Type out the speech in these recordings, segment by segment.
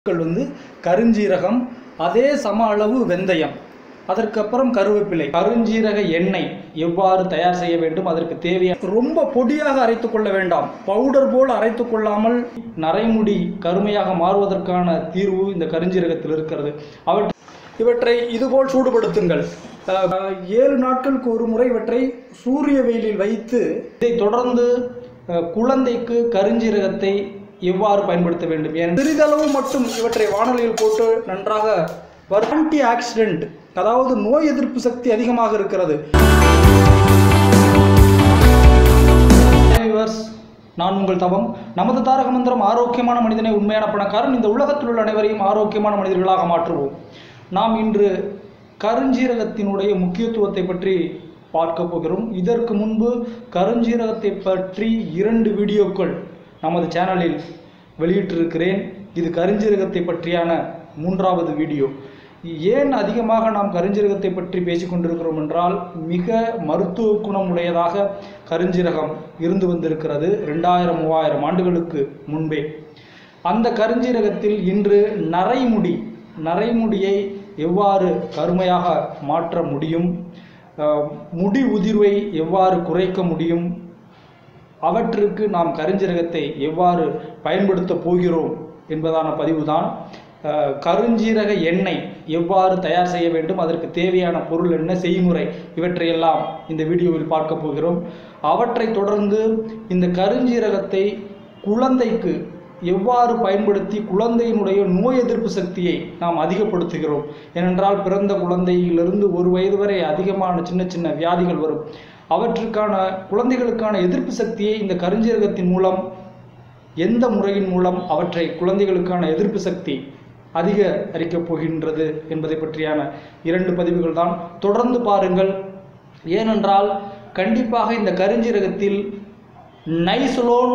பொருட்கள் வந்து கருஞ்சீரகம் அதே சம அளவு வெந்தயம் அதற்கப்புறம் கருவேப்பிலை கருஞ்சீரக எண்ணெய் எவ்வாறு தயார் செய்ய வேண்டும் அதற்கு தேவையான ரொம்ப பொடியாக அரைத்து கொள்ள வேண்டாம் பவுடர் போல் அரைத்து கொள்ளாமல் நரைமுடி கருமையாக மாறுவதற்கான தீர்வு இந்த கருஞ்சீரகத்தில் இருக்கிறது அவற்றை இவற்றை இதுபோல் சூடுபடுத்துங்கள் அஹ், ஏழு நாட்களுக்கு ஒரு முறை இவற்றை சூரிய வெயிலில் வைத்து இதை தொடர்ந்து அஹ், குழந்தைக்கு கருஞ்சீரகத்தை எவ்வாறு பயன்படுத்த வேண்டும் என சிறிதளவு மட்டும் இவற்றை வானொலியில் போட்டு நன்றாக ஆன்டி ஆக்சிடென்ட் அதாவது நோய் எதிர்ப்பு சக்தி அதிகமாக இருக்கிறது வியூவர்ஸ் நான் உங்கள் தவம் நமது தாரக மந்திரம் ஆரோக்கியமான மனிதனை உண்மையான பணக்காரன் இந்த உலகத்தில் உள்ள அனைவரையும் ஆரோக்கியமான மனிதர்களாக மாற்றுவோம் நாம் இன்று கருஞ்சீரகத்தினுடைய முக்கியத்துவத்தை பற்றி பார்க்க போகிறோம் இதற்கு முன்பு கருஞ்சீரகத்தை பற்றி இரண்டு வீடியோக்கள் நமது சேனலில் வெளியிட்டிருக்கிறேன் இது கருஞ்சீரகத்தை பற்றியான மூன்றாவது வீடியோ ஏன் அதிகமாக நாம் கருஞ்சீரகத்தை பற்றி பேசிக் கொண்டிருக்கிறோம் என்றால் மிக மருத்துவ குணம் உடையதாக கருஞ்சீரகம் இருந்து வந்திருக்கிறது ரெண்டாயிரம் மூவாயிரம் ஆண்டுகளுக்கு முன்பே அந்த கருஞ்சீரகத்தில் இன்று நரைமுடி நரைமுடியை எவ்வாறு கருமையாக மாற்ற முடியும் அஹ், முடி உதிர்வை எவ்வாறு குறைக்க முடியும் அவற்றுக்கு நாம் கருஞ்சீரகத்தை எவ்வாறு பயன்படுத்த போகிறோம் என்பதான பதிவுதான் அஹ், கருஞ்சீரக எண்ணெய் எவ்வாறு தயார் செய்ய வேண்டும் அதற்கு தேவையான பொருள் என்ன செய்முறை இவற்றையெல்லாம் இந்த வீடியோவில் பார்க்க போகிறோம் அவற்றை தொடர்ந்து இந்த கருஞ்சீரகத்தை குழந்தைக்கு எவ்வாறு பயன்படுத்தி குழந்தையினுடைய நோய் எதிர்ப்பு சக்தியை நாம் அதிகப்படுத்துகிறோம் ஏனென்றால் பிறந்த குழந்தையிலிருந்து ஒரு வயது வரை அதிகமான சின்ன சின்ன வியாதிகள் வரும் அவற்றுக்கான குழந்தைகளுக்கான எதிர்ப்பு சக்தியை இந்த கருஞ்சீரகத்தின் மூலம் எந்த முறையின் மூலம் அவற்றை குழந்தைகளுக்கான எதிர்ப்பு சக்தி அதிகரிக்கப் போகின்றது என்பதை பற்றியான இரண்டு பதிவுகள் தான் தொடர்ந்து பாருங்கள் ஏனென்றால் கண்டிப்பாக இந்த கருஞ்சீரகத்தில் நைசலோன்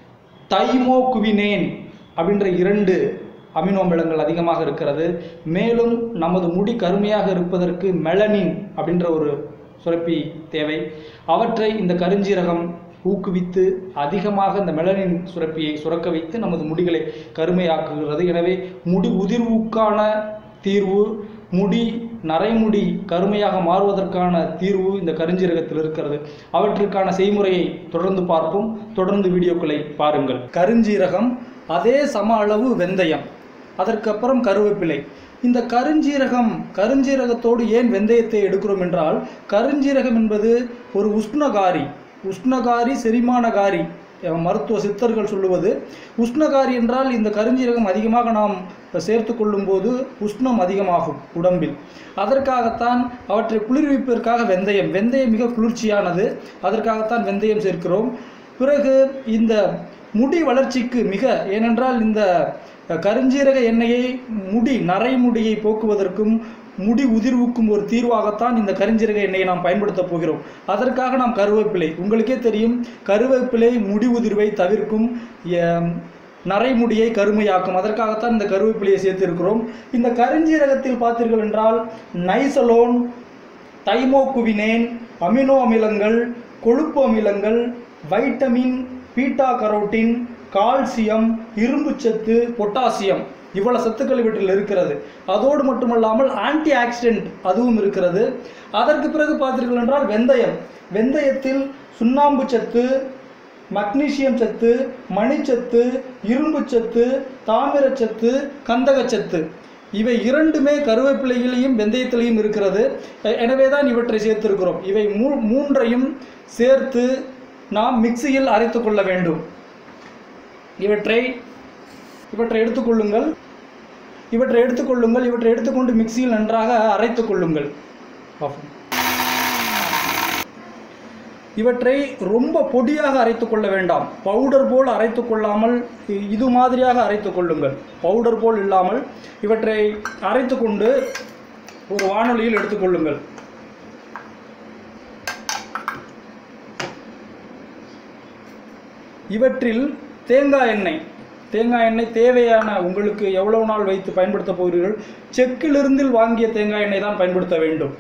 தைமோகுவினேன் அப்படின்ற இரண்டு அமினோ அமிலங்கள் அதிகமாக இருக்கிறது மேலும் நமது முடி கருமையாக இருப்பதற்கு மெலனின் அப்படின்ற ஒரு சுரப்பி தேவை அவற்றை இந்த கருஞ்சீரகம் ஊக்குவித்து அதிகமாக இந்த மெலனின் சுரப்பியை சுரக்க வைத்து நமது முடிகளை கருமையாக்குகிறது எனவே முடி உதிர்வுக்கான தீர்வு முடி நரைமுடி கருமையாக மாறுவதற்கான தீர்வு இந்த கருஞ்சீரகத்தில் இருக்கிறது அவற்றிற்கான செய்முறையை தொடர்ந்து பார்ப்போம் தொடர்ந்து வீடியோக்களை பாருங்கள் கருஞ்சீரகம் அதே சம அளவு வெந்தயம் அதற்கப்புறம் கருவேப்பிலை இந்த கருஞ்சீரகம் கருஞ்சீரகத்தோடு ஏன் வெந்தயத்தை எடுக்கிறோம் என்றால் கருஞ்சீரகம் என்பது ஒரு உஷ்ணகாரி உஷ்ணகாரி செரிமானகாரி அஹ் மருத்துவ சித்தர்கள் சொல்லுவது உஷ்ணகாரி என்றால் இந்த கருஞ்சீரகம் அதிகமாக நாம் சேர்த்து கொள்ளும்போது உஷ்ணம் அதிகமாகும் உடம்பில் அதற்காகத்தான் அவற்றை குளிர்விப்பதற்காக வெந்தயம் வெந்தயம் மிக குளிர்ச்சியானது அதற்காகத்தான் வெந்தயம் சேர்க்கிறோம் பிறகு இந்த முடி வளர்ச்சிக்கு மிக ஏனென்றால் இந்த கருஞ்சீரக எண்ணெயை முடி நரைமுடியை போக்குவதற்கும் முடி உதிர்வுக்கும் ஒரு தீர்வாகத்தான் இந்த கருஞ்சீரக எண்ணெயை நாம் பயன்படுத்தப் போகிறோம் அதற்காக நாம் கருவேப்பிலை உங்களுக்கே தெரியும் கருவேப்பிலை முடி உதிர்வை தவிர்க்கும் எம், நரைமுடியை கருமையாக்கும் அதற்காகத்தான் இந்த கருவேப்பிலையை சேர்த்திருக்கிறோம் இந்த கருஞ்சீரகத்தில் பார்த்தீர்கள் என்றால் நைசலோன் தைமோகுவினேன் அமினோ அமிலங்கள் கொழுப்பு அமிலங்கள் வைட்டமின் பீட்டா கரோட்டின் கால்சியம் இரும்புச்சத்து பொட்டாசியம் இவ்வளவு சத்துக்கள் இவற்றில் இருக்கிறது அதோடு மட்டுமல்லாமல் ஆன்டி ஆக்சிடென்ட் அதுவும் இருக்கிறது அதற்கு பிறகு பார்த்தீர்கள் என்றால் வெந்தயம் வெந்தயத்தில் சுண்ணாம்பு சத்து மக்னீசியம் சத்து மணிச்சத்து இரும்புச்சத்து தாமிரச்சத்து கந்தகச்சத்து இவை இரண்டுமே கருவேப்பிலையிலையும் வெந்தயத்திலையும் இருக்கிறது எ- எனவே தான் இவற்றை சேர்த்திருக்கிறோம் இவை மூ மூன்றையும் சேர்த்து நாம் மிக்சியில் அரைத்து கொள்ள வேண்டும் இவற்றை இவற்றை எடுத்துக்கொள்ளுங்கள் இவற்றை எடுத்துக்கொள்ளுங்கள் இவற்றை எடுத்துக்கொண்டு மிக்சியில் நன்றாக அரைத்து கொள்ளுங்கள் ஆஃப். இவற்றை ரொம்ப பொடியாக அரைத்து கொள்ள வேண்டாம் பவுடர் போல் அரைத்து கொள்ளாமல் இ- இது மாதிரியாக அரைத்து கொள்ளுங்கள் பவுடர் போல் இல்லாமல் இவற்றை அரைத்து கொண்டு ஒரு வானொலியில் எடுத்துக்கொள்ளுங்கள் இவற்றில் தேங்காய் எண்ணெய் தேங்காய் எண்ணெய் தேவையான உங்களுக்கு எவ்வளவு நாள் வைத்து பயன்படுத்த போகிறீர்கள் செக்கிலிருந்து வாங்கிய தேங்காய் எண்ணெய் தான் பயன்படுத்த வேண்டும்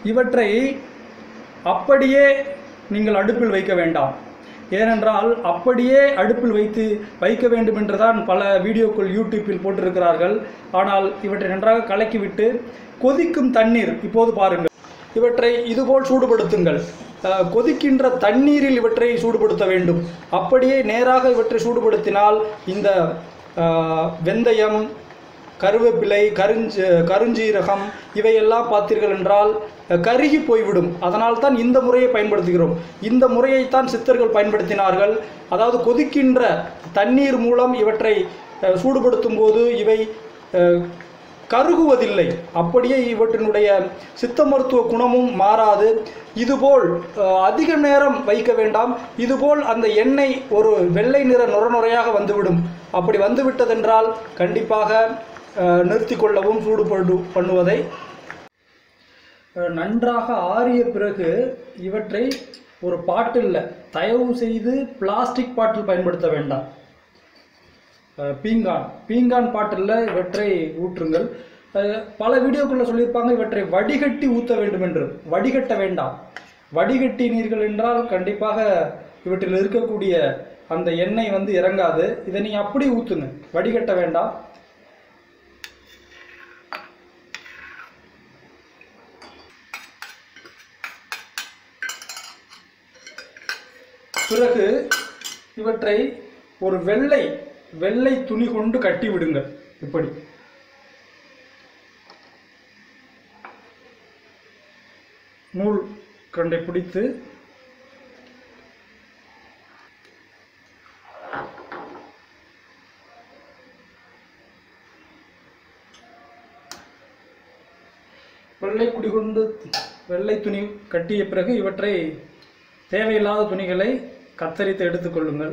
இவற்றை அப்படியே நீங்கள் அடுப்பில் வைக்க வேண்டாம் ஏனென்றால் அப்படியே அடுப்பில் வைத்து வைக்க வேண்டும் என்றுதான் பல வீடியோக்கள் யூடியூப்பில் போட்டிருக்கிறார்கள் ஆனால் இவற்றை நன்றாக கலக்கிவிட்டு கொதிக்கும் தண்ணீர் இப்போது பாருங்கள் இவற்றை இதுபோல் சூடுபடுத்துங்கள் அஹ், கொதிக்கின்ற தண்ணீரில் இவற்றை சூடுபடுத்த வேண்டும் அப்படியே நேராக இவற்றை சூடுபடுத்தினால் இந்த அஹ், வெந்தயம் கருவேப்பிலை கருஞ்ச கருஞ்சீரகம் இவையெல்லாம் பார்த்தீர்கள் என்றால் அஹ், கருகி போய்விடும் அதனால் தான் இந்த முறையை பயன்படுத்துகிறோம் இந்த முறையைத்தான் சித்தர்கள் பயன்படுத்தினார்கள் அதாவது கொதிக்கின்ற தண்ணீர் மூலம் இவற்றை அஹ், சூடுபடுத்தும் போது இவை அஹ், கருகுவதில்லை அப்படியே இவற்றினுடைய சித்த மருத்துவ குணமும் மாறாது இதுபோல் அஹ், அதிக நேரம் வைக்க வேண்டாம் இதுபோல் அந்த எண்ணெய் ஒரு வெள்ளை நிற நுர நுரையாக வந்துவிடும் அப்படி வந்துவிட்டதென்றால் கண்டிப்பாக அஹ், நிறுத்திக் கொள்ளவும் சூடுபடு பண்ணுவதை அஹ், நன்றாக ஆறிய பிறகு இவற்றை ஒரு பாட்டிலில் தயவு செய்து பிளாஸ்டிக் பாட்டில் பயன்படுத்த வேண்டாம் அஹ் பீங்கான் பீங்கான் பாட்டிலில் இவற்றை ஊற்றுங்கள் அஹ் பல வீடியோக்களில் சொல்லியிருப்பாங்க இவற்றை வடிகட்டி ஊற்ற வேண்டும் என்று வடிகட்ட வேண்டாம் வடிகட்டினீர்கள் என்றால் கண்டிப்பாக இவற்றில் இருக்கக்கூடிய அந்த எண்ணெய் வந்து இறங்காது இதை நீங்கள் அப்படி ஊற்றுங்க வடிகட்ட வேண்டாம் பிறகு இவற்றை ஒரு வெள்ளை வெள்ளை துணி கொண்டு கட்டி விடுங்கள் இப்படி நூல் கண்டை பிடித்து வெள்ளை குடி கொண்டு வெள்ளை துணி கட்டிய பிறகு இவற்றை தேவையில்லாத துணிகளை கத்தரித்து எடுத்துக்கொள்ளுங்கள்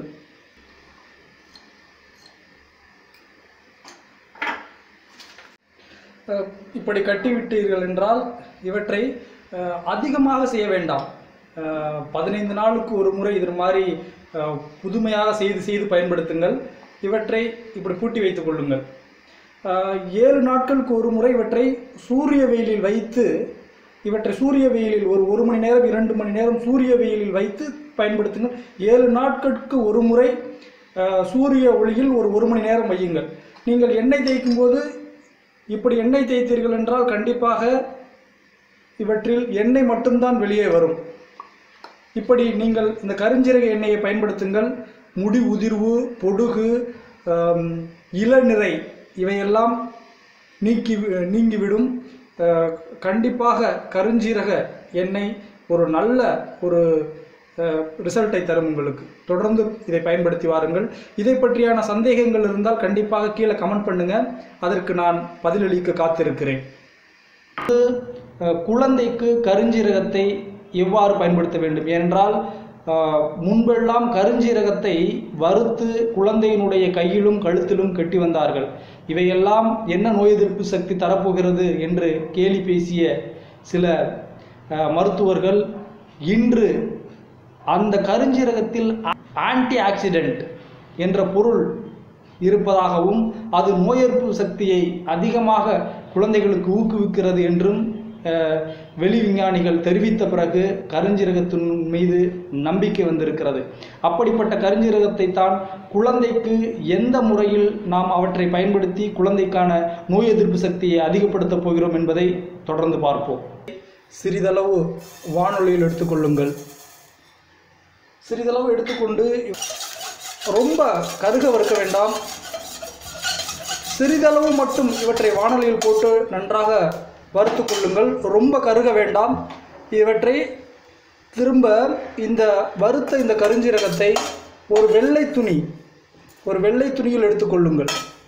அஹ் இப்படி கட்டிவிட்டீர்கள் என்றால் இவற்றை அஹ், அதிகமாக செய்ய வேண்டாம் அஹ், பதினைந்து நாளுக்கு ஒரு முறை இது மாதிரி அஹ், புதுமையாக செய்து செய்து பயன்படுத்துங்கள் இவற்றை இப்படி பூட்டி வைத்துக் கொள்ளுங்கள் அஹ், ஏழு நாட்களுக்கு ஒரு முறை இவற்றை சூரிய வெயிலில் வைத்து இவற்றை சூரிய வெயிலில் ஒரு ஒரு மணி நேரம் இரண்டு மணி நேரம் சூரிய வெயிலில் வைத்து பயன்படுத்துங்கள் ஏழு நாட்களுக்கு ஒரு முறை அஹ், சூரிய ஒளியில் ஒரு ஒரு மணி நேரம் வையுங்கள் நீங்கள் எண்ணெய் தேய்க்கும் போது இப்படி எண்ணெய் தேய்த்தீர்கள் என்றால் கண்டிப்பாக இவற்றில் எண்ணெய் மட்டும்தான் வெளியே வரும் இப்படி நீங்கள் இந்த கருஞ்சீரக எண்ணெயை பயன்படுத்துங்கள் முடி உதிர்வு பொடுகு ஆம், இளநிறை இவையெல்லாம் நீக்கி நீங்கிவிடும் அஹ், கண்டிப்பாக கருஞ்சீரக எண்ணெய் ஒரு நல்ல ஒரு ரிசல்ட்டை தரும் உங்களுக்கு தொடர்ந்து இதை பயன்படுத்தி வாருங்கள் இதை பற்றியான சந்தேகங்கள் இருந்தால் கண்டிப்பாக கீழே கமெண்ட் பண்ணுங்க அதற்கு நான் பதிலளிக்க காத்திருக்கிறேன் அஹ், குழந்தைக்கு கருஞ்சீரகத்தை எவ்வாறு பயன்படுத்த வேண்டும் ஏனென்றால் அஹ், முன்பெல்லாம் கருஞ்சீரகத்தை வறுத்து குழந்தையினுடைய கையிலும் கழுத்திலும் கட்டி வந்தார்கள் இவையெல்லாம் என்ன நோய் எதிர்ப்பு சக்தி தரப்போகிறது என்று கேலி பேசிய சில அஹ், மருத்துவர்கள் இன்று அந்த கருஞ்சீரகத்தில் ஆன்டி ஆக்சிடென்ட் என்ற பொருள் இருப்பதாகவும் அது நோய் எதிர்ப்பு சக்தியை அதிகமாக குழந்தைகளுக்கு ஊக்குவிக்கிறது என்றும் அஹ், வெளி விஞ்ஞானிகள் தெரிவித்த பிறகு கருஞ்சீரகத்தின் மீது நம்பிக்கை வந்திருக்கிறது அப்படிப்பட்ட கருஞ்சீரகத்தை தான் குழந்தைக்கு எந்த முறையில் நாம் அவற்றை பயன்படுத்தி குழந்தைக்கான நோய் எதிர்ப்பு சக்தியை அதிகப்படுத்தப் போகிறோம் என்பதை தொடர்ந்து பார்ப்போம் சிறிதளவு வானொலியில் எடுத்துக்கொள்ளுங்கள் சிறிதளவு எடுத்துக்கொண்டு ரொம்ப கருக வறுக்க வேண்டாம் சிறிதளவு மட்டும் இவற்றை வானொலியில் போட்டு நன்றாக வறுத்து கொள்ளுங்கள் ரொம்ப கருக வேண்டாம் இவற்றை திரும்ப இந்த வறுத்த இந்த கருஞ்சீரகத்தை ஒரு வெள்ளை துணி ஒரு வெள்ளை துணியில் எடுத்துக்கொள்ளுங்கள்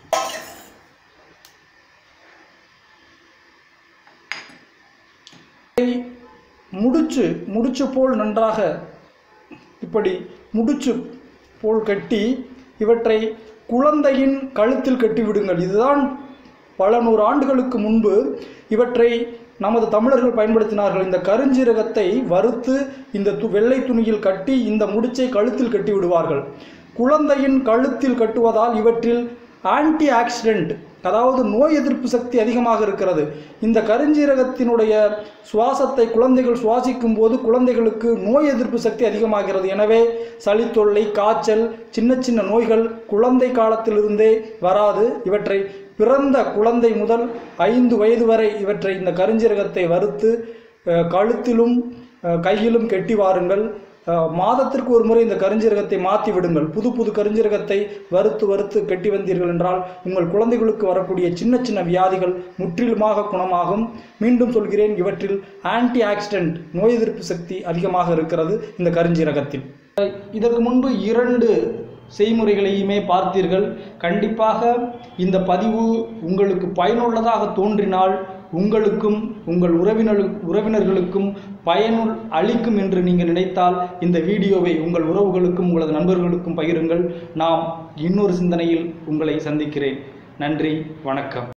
இதை முடிச்சு முடிச்சு போல் நன்றாக இப்படி முடிச்சு போல் கட்டி இவற்றை குழந்தையின் கழுத்தில் கட்டி விடுங்கள் இதுதான் பல நூறு ஆண்டுகளுக்கு முன்பு இவற்றை நமது தமிழர்கள் பயன்படுத்தினார்கள் இந்த கருஞ்சீரகத்தை வறுத்து இந்த து வெள்ளை துணியில் கட்டி இந்த முடிச்சை கழுத்தில் கட்டி விடுவார்கள் குழந்தையின் கழுத்தில் கட்டுவதால் இவற்றில் ஆன்டி ஆக்சிடென்ட் அதாவது நோய் எதிர்ப்பு சக்தி அதிகமாக இருக்கிறது இந்த கருஞ்சீரகத்தினுடைய சுவாசத்தை குழந்தைகள் சுவாசிக்கும் போது குழந்தைகளுக்கு நோய் எதிர்ப்பு சக்தி அதிகமாகிறது எனவே சளி தொல்லை காய்ச்சல் சின்ன சின்ன நோய்கள் குழந்தை காலத்திலிருந்தே வராது இவற்றை பிறந்த குழந்தை முதல் ஐந்து வயது வரை இவற்றை இந்த கருஞ்சீரகத்தை வறுத்து அஹ், கழுத்திலும் அஹ், கையிலும் கெட்டி வாருங்கள் அஹ், மாதத்திற்கு ஒரு முறை இந்த கருஞ்சீரகத்தை மாற்றி விடுங்கள் புது புது கருஞ்சீரகத்தை வறுத்து வறுத்து கெட்டி வந்தீர்கள் என்றால் உங்கள் குழந்தைகளுக்கு வரக்கூடிய சின்ன சின்ன வியாதிகள் முற்றிலுமாக குணமாகும் மீண்டும் சொல்கிறேன் இவற்றில் ஆன்டி ஆக்சிடென்ட் நோய் எதிர்ப்பு சக்தி அதிகமாக இருக்கிறது இந்த கருஞ்சீரகத்தில் இதற்கு முன்பு இரண்டு செய்முறைகளையுமே பார்த்தீர்கள் கண்டிப்பாக இந்த பதிவு உங்களுக்கு பயனுள்ளதாக தோன்றினால் உங்களுக்கும் உங்கள் உறவினர் உறவினர்களுக்கும் பயனுள் அளிக்கும் என்று நீங்கள் நினைத்தால் இந்த வீடியோவை உங்கள் உறவுகளுக்கும் உங்களது நண்பர்களுக்கும் பகிருங்கள் நாம் இன்னொரு சிந்தனையில் உங்களை சந்திக்கிறேன் நன்றி வணக்கம்